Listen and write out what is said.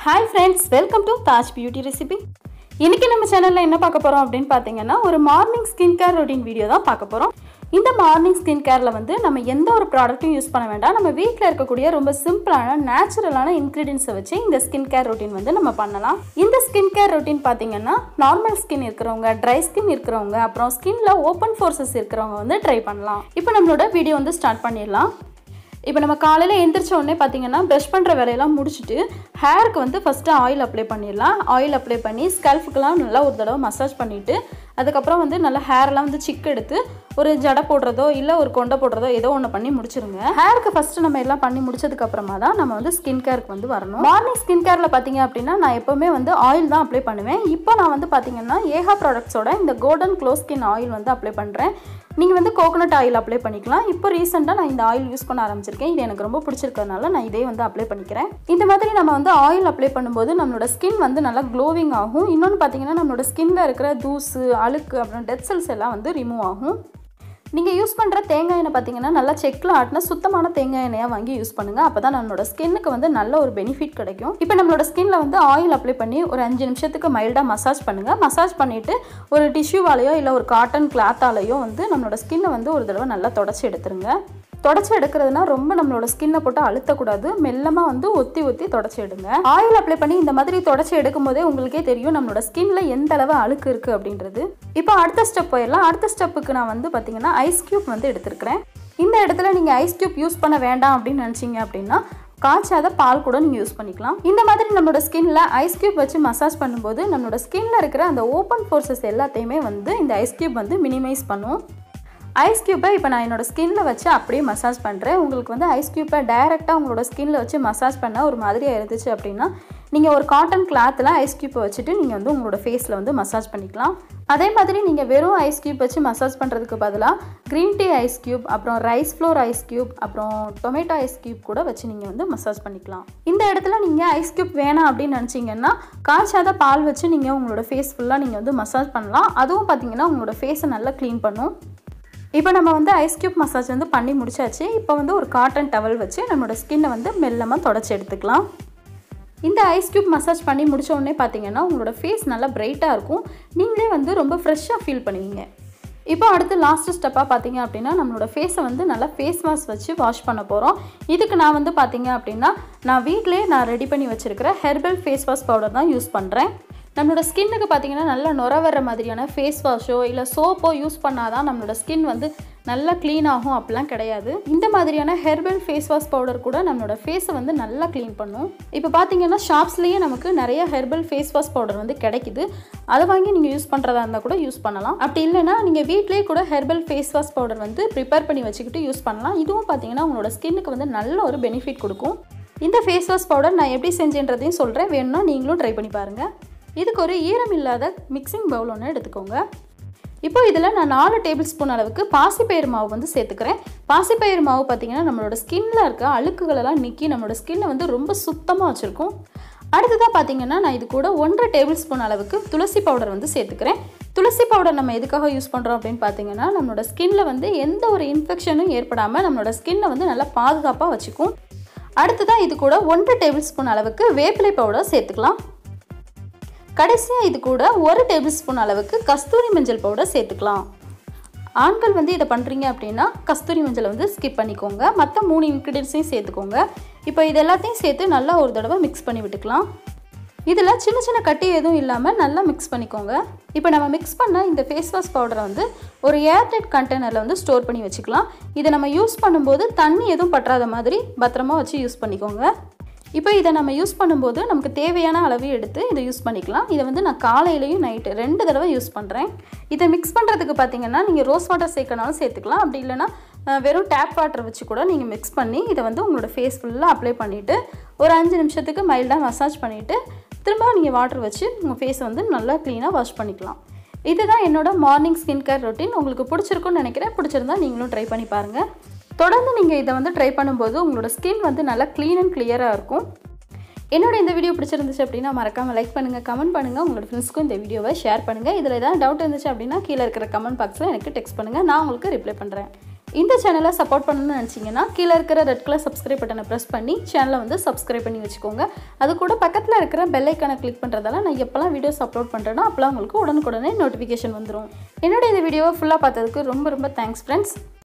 hi friends welcome to Taj beauty recipe இன்னைக்கு நம்ம சேனலில் என்ன பார்க்க போகிறோம் அப்படின்னு பார்த்தீங்கன்னா ஒரு morning skin care routine video தான் பார்க்க போகிறோம் இந்த மார்னிங் ஸ்கின் கேரில் வந்து நம்ம எந்த ஒரு ப்ராடக்ட்டும் யூஸ் பண்ண வேண்டாம் நம்ம வீட்டில் இருக்கக்கூடிய ரொம்ப சிம்பிளான நேச்சுரலான இன்க்ரீடியன்ஸை வச்சு இந்த ஸ்கின் கேர் ரொட்டீன் வந்து நம்ம பண்ணலாம் இந்த ஸ்கின் கேர் ரொட்டீன் பார்த்தீங்கன்னா நார்மல் ஸ்கின் இருக்கிறவங்க ட்ரை ஸ்கின் இருக்கிறவங்க அப்புறம் ஸ்கின்ல ஓப்பன் ஃபோர்ஸஸ் இருக்கிறவங்க வந்து ட்ரை பண்ணலாம் இப்போ நம்மளோட வீடியோ வந்து ஸ்டார்ட் பண்ணிடலாம் இப்போ நம்ம காலையில் எந்திரிச்ச உடனே பார்த்தீங்கன்னா ப்ரஷ் பண்ணுற வேலையெல்லாம் முடிச்சுட்டு ஹேருக்கு வந்து ஃபஸ்ட்டு ஆயில் அப்ளை பண்ணிடலாம் ஆயில் அப்ளை பண்ணி ஸ்கல்ஃபுக்கெல்லாம் நல்லா ஒரு தடவை மசாஜ் பண்ணிவிட்டு அதுக்கப்புறம் வந்து நல்லா ஹேர்லாம் வந்து சிக் எடுத்து ஒரு ஜடை போடுறதோ இல்லை ஒரு கொண்டை போடுறதோ ஏதோ ஒன்று பண்ணி முடிச்சிருங்க ஹேருக்கு ஃபஸ்ட்டு நம்ம எல்லாம் பண்ணி முடிச்சதுக்கு அப்புறமா தான் நம்ம வந்து ஸ்கின் கேருக்கு வந்து வரணும் மார்னிங் ஸ்கின் கேரில் பார்த்தீங்க அப்படின்னா நான் எப்போவுமே வந்து ஆயில் தான் அப்ளை பண்ணுவேன் இப்போ நான் வந்து பார்த்தீங்கன்னா ஏஹா ப்ராடக்ட்ஸோட இந்த கோல்டன் க்ளோ ஸ்கின் ஆயில் வந்து அப்ளை பண்ணுறேன் நீங்கள் வந்து கோகோனட் ஆயில் அப்ளை பண்ணிக்கலாம் இப்போ ரீசெண்டாக நான் இந்த ஆயில் யூஸ் பண்ண ஆரம்பிச்சிருக்கேன் இது எனக்கு ரொம்ப பிடிச்சிருக்கிறதுனால நான் இதே வந்து அப்ளை பண்ணிக்கிறேன் இந்த மாதிரி நம்ம வந்து ஆயில் அப்ளை பண்ணும்போது நம்மளோட ஸ்கின் வந்து நல்லா க்ளோவிங் ஆகும் இன்னொன்று பார்த்தீங்கன்னா நம்மளோட ஸ்கின்ல இருக்கிற தூசு அழுக்கு அப்புறம் டெட் செல்ஸ் எல்லாம் வந்து ரிமூவ் ஆகும் நீங்கள் யூஸ் பண்ணுற தேங்காய் எண்ணெய் பார்த்தீங்கன்னா நல்லா செக்கில் ஆட்டின சுத்தமான தேங்காய் எண்ணெயாக வாங்கி யூஸ் பண்ணுங்கள் அப்போ தான் நம்மளோட ஸ்கின்னுக்கு வந்து நல்ல ஒரு பெனிஃபிட் கிடைக்கும் இப்போ நம்மளோட ஸ்கின்ல வந்து ஆயில் அப்ளை பண்ணி ஒரு அஞ்சு நிமிஷத்துக்கு மைல்டாக மசாஜ் பண்ணுங்கள் மசாஜ் பண்ணிவிட்டு ஒரு டிஷ்யூவாலேயோ இல்லை ஒரு காட்டன் கிளாத்தாலேயோ வந்து நம்மளோட ஸ்கின்னை வந்து ஒரு தடவை நல்லா தொடச்சி எடுத்துருங்க தொடச்சி எடுக்கிறதுனா ரொம்ப நம்மளோட ஸ்கின்னை போட்டு அழுத்தக்கூடாது மெல்லமாக வந்து ஒத்தி ஒத்தி தொடச்சி எடுங்க ஆயில் அப்ளை பண்ணி இந்த மாதிரி தொடச்சி எடுக்கும் போதே உங்களுக்கே தெரியும் நம்மளோட ஸ்கின்ல எந்த அளவு அழுக்கு இருக்கு அப்படின்றது இப்போ அடுத்த ஸ்டெப் போயிடலாம் அடுத்த ஸ்டெப்புக்கு நான் வந்து பார்த்தீங்கன்னா ஐஸ் கியூப் வந்து எடுத்திருக்கிறேன் இந்த இடத்துல நீங்கள் ஐஸ் கியூப் யூஸ் பண்ண வேண்டாம் அப்படின்னு நினச்சிங்க அப்படின்னா காய்ச்சாத பால் கூட நீங்கள் யூஸ் பண்ணிக்கலாம் இந்த மாதிரி நம்மளோட ஸ்கின்ல ஐஸ் கியூப் வச்சு மசாஜ் பண்ணும்போது நம்மளோட ஸ்கின்ல இருக்கிற அந்த ஓப்பன் ஃபோர்ஸஸ் எல்லாத்தையுமே வந்து இந்த ஐஸ் கியூப் வந்து மினிமைஸ் பண்ணும் ஐஸ் க்யூப்பை இப்போ நான் என்னோட ஸ்கின்ல வச்சு அப்படியே மசாஜ் பண்ணுறேன் உங்களுக்கு வந்து ஐஸ் க்யூப்பை டைரெக்டாக உங்களோட ஸ்கின்ல வச்சு மசாஜ் பண்ண ஒரு மாதிரியாக இருந்துச்சு அப்படின்னா நீங்கள் ஒரு காட்டன் கிளாத்தில் ஐஸ் க்யூப்பை வச்சுட்டு நீங்கள் வந்து உங்களோட ஃபேஸில் வந்து மசாஜ் பண்ணிக்கலாம் அதே மாதிரி நீங்கள் வெறும் ஐஸ் க்யூப் வச்சு மசாஜ் பண்ணுறதுக்கு பதிலாக க்ரீன் டீ ஐஸ் க்யூப் அப்புறம் ரைஸ் ஃப்ளோர் ஐஸ் க்யூப் அப்புறம் டொமேட்டோ ஐஸ் க்யூப் கூட வச்சு நீங்கள் வந்து மசாஜ் பண்ணிக்கலாம் இந்த இடத்துல நீங்கள் ஐஸ் க்யூப் வேணாம் அப்படின்னு நினச்சிங்கன்னா காய்ச்சாத பால் வச்சு நீங்கள் உங்களோட ஃபேஸ் ஃபுல்லாக நீங்கள் வந்து மசாஜ் பண்ணலாம் அதுவும் பார்த்தீங்கன்னா உங்களோட ஃபேஸை நல்லா க்ளீன் பண்ணும் இப்போ நம்ம வந்து ஐஸ் க்யூப் மசாஜ் வந்து பண்ணி முடிச்சாச்சு இப்போ வந்து ஒரு காட்டன் டவல் வச்சு நம்மளோட ஸ்கின்னை வந்து மெல்லமாக தொடச்சி எடுத்துக்கலாம் இந்த ஐஸ் க்யூப் மசாஜ் பண்ணி முடிச்ச உடனே பார்த்தீங்கன்னா உங்களோட ஃபேஸ் நல்லா பிரைட்டாக இருக்கும் நீங்களே வந்து ரொம்ப ஃப்ரெஷ்ஷாக ஃபீல் பண்ணுவீங்க இப்போ அடுத்து லாஸ்ட் ஸ்டெப்பாக பார்த்தீங்க அப்படின்னா நம்மளோட ஃபேஸை வந்து நல்லா ஃபேஸ் வாஷ் வச்சு வாஷ் பண்ண போகிறோம் இதுக்கு நான் வந்து பார்த்தீங்க அப்படின்னா நான் வீட்டிலே நான் ரெடி பண்ணி வச்சுருக்கிற ஹெர்பல் ஃபேஸ் வாஷ் பவுடர் தான் யூஸ் பண்ணுறேன் நம்மளோட ஸ்கின்னுக்கு பார்த்தீங்கன்னா நல்லா நுர வர மாதிரியான ஃபேஸ் வாஷோ இல்லை சோப்போ யூஸ் பண்ணாதான் நம்மளோட ஸ்கின் வந்து நல்லா க்ளீன் ஆகும் அப்படிலாம் கிடையாது இந்த மாதிரியான ஹெர்பல் ஃபேஸ் வாஷ் பவுடர் கூட நம்மளோட ஃபேஸை வந்து நல்லா க்ளீன் பண்ணும் இப்போ பார்த்தீங்கன்னா ஷாப்ஸ்லேயே நமக்கு நிறைய ஹெர்பல் ஃபேஸ் வாஷ் பவுடர் வந்து கிடைக்குது அதை வாங்கி நீங்கள் யூஸ் பண்ணுறதா இருந்தால் கூட யூஸ் பண்ணலாம் அப்படி இல்லைன்னா நீங்கள் வீட்டிலேயே கூட ஹெர்பல் ஃபேஸ் வாஷ் பவுடர் வந்து ப்ரிப்பேர் பண்ணி வச்சுக்கிட்டு யூஸ் பண்ணலாம் இதுவும் பார்த்தீங்கன்னா உங்களோட ஸ்கின்னுக்கு வந்து நல்ல ஒரு பெனிஃபிட் கொடுக்கும் இந்த ஃபேஸ் வாஷ் பவுடர் நான் எப்படி செஞ்சேன்றதையும் சொல்கிறேன் வேணும்னா நீங்களும் ட்ரை பண்ணி பாருங்கள் இதுக்கு ஒரு ஈரம் இல்லாத மிக்சிங் பவுல் ஒன்று எடுத்துக்கோங்க இப்போ இதில் நான் நாலு டேபிள் ஸ்பூன் அளவுக்கு பாசிப்பயிறு மாவு வந்து சேர்த்துக்கிறேன் பாசிப்பயிறு மாவு பார்த்திங்கன்னா நம்மளோட ஸ்கின்ல இருக்க அழுக்குகளெல்லாம் நீக்கி நம்மளோட ஸ்கின்னை வந்து ரொம்ப சுத்தமாக வச்சுருக்கும் அடுத்ததாக பார்த்தீங்கன்னா நான் இது கூட ஒன்றரை டேபிள் ஸ்பூன் அளவுக்கு துளசி பவுடர் வந்து சேர்த்துக்கிறேன் துளசி பவுடர் நம்ம எதுக்காக யூஸ் பண்ணுறோம் அப்படின்னு பார்த்தீங்கன்னா நம்மளோட ஸ்கின்ல வந்து எந்த ஒரு இன்ஃபெக்ஷனும் ஏற்படாமல் நம்மளோட ஸ்கின்னை வந்து நல்லா பாதுகாப்பாக வச்சுக்கும் அடுத்ததாக இது கூட ஒன்றரை டேபிள் ஸ்பூன் அளவுக்கு வேப்பிலை பவுடர் சேர்த்துக்கலாம் கடைசியாக இது கூட ஒரு டேபிள் ஸ்பூன் அளவுக்கு கஸ்தூரி மஞ்சள் பவுடர் சேர்த்துக்கலாம் ஆண்கள் வந்து இதை பண்ணுறீங்க அப்படின்னா கஸ்தூரி மஞ்சளை வந்து ஸ்கிப் பண்ணிக்கோங்க மற்ற மூணு இன்க்ரீடியன்ஸையும் சேர்த்துக்கோங்க இப்போ இது எல்லாத்தையும் சேர்த்து நல்லா ஒரு தடவை மிக்ஸ் பண்ணி விட்டுக்கலாம் இதில் சின்ன சின்ன கட்டி எதுவும் இல்லாமல் நல்லா மிக்ஸ் பண்ணிக்கோங்க இப்போ நம்ம மிக்ஸ் பண்ண இந்த ஃபேஸ் வாஷ் பவுடரை வந்து ஒரு ஏர்டைட் கண்டெய்னரில் வந்து ஸ்டோர் பண்ணி வச்சுக்கலாம் இதை நம்ம யூஸ் பண்ணும்போது தண்ணி எதுவும் பற்றாத மாதிரி பத்திரமா வச்சு யூஸ் பண்ணிக்கோங்க இப்போ இதை நம்ம யூஸ் பண்ணும்போது நமக்கு தேவையான அளவு எடுத்து இதை யூஸ் பண்ணிக்கலாம் இதை வந்து நான் காலையிலையும் நைட்டு ரெண்டு தடவை யூஸ் பண்ணுறேன் இதை மிக்ஸ் பண்ணுறதுக்கு பார்த்தீங்கன்னா நீங்கள் ரோஸ் வாட்டர் சேர்க்கனாலும் சேர்த்துக்கலாம் அப்படி இல்லைனா வெறும் டேப் வாட்டர் வச்சு கூட நீங்கள் மிக்ஸ் பண்ணி இதை வந்து உங்களோட ஃபேஸ் ஃபுல்லாக அப்ளை பண்ணிவிட்டு ஒரு அஞ்சு நிமிஷத்துக்கு மைல்டாக மசாஜ் பண்ணிவிட்டு திரும்ப நீங்கள் வாட்டர் வச்சு உங்கள் ஃபேஸை வந்து நல்லா க்ளீனாக வாஷ் பண்ணிக்கலாம் இதுதான் என்னோட மார்னிங் ஸ்கின் கேர் ரொட்டீன் உங்களுக்கு பிடிச்சிருக்குன்னு நினைக்கிறேன் பிடிச்சிருந்தா நீங்களும் ட்ரை பண்ணி பாருங்கள் தொடர்ந்து நீங்கள் இதை வந்து ட்ரை பண்ணும்போது உங்களோட ஸ்கின் வந்து நல்லா க்ளீன் அண்ட் கிளியராக இருக்கும் என்னோட இந்த வீடியோ பிடிச்சிருந்துச்சு அப்படின்னா மறக்காமல் லைக் பண்ணுங்கள் கமெண்ட் பண்ணுங்கள் உங்களோட ஃப்ரெண்ட்ஸ்க்கும் இந்த வீடியோவை ஷேர் பண்ணுங்கள் இதில் ஏதாவது டவுட் இருந்துச்சு அப்படின்னா கீழே இருக்கிற கமெண்ட் பாக்ஸில் எனக்கு டெக்ஸ்ட் பண்ணுங்கள் நான் உங்களுக்கு ரிப்ளை பண்ணுறேன் இந்த சேனலை சப்போர்ட் பண்ணணும்னு நினச்சிங்கன்னா கீழே இருக்கிற ரெட் கலர் சப்ஸ்கிரைப் பட்டனை ப்ரெஸ் பண்ணி சேனலை வந்து சப்ஸ்கிரைப் பண்ணி வச்சுக்கோங்க அது கூட பக்கத்தில் இருக்கிற பெல் ஐக்கானை கிளிக் பண்ணுறதால நான் எப்போல்லாம் வீடியோஸ் அப்லோட் பண்ணுறேனோ அப்போலாம் உங்களுக்கு உடனுக்குடனே நோட்டிஃபிகேஷன் வந்துடும் என்னோட இந்த வீடியோவை ஃபுல்லாக பார்த்ததுக்கு ரொம்ப ரொம்ப தேங்க்ஸ் ஃப்ரெண்ட்ஸ்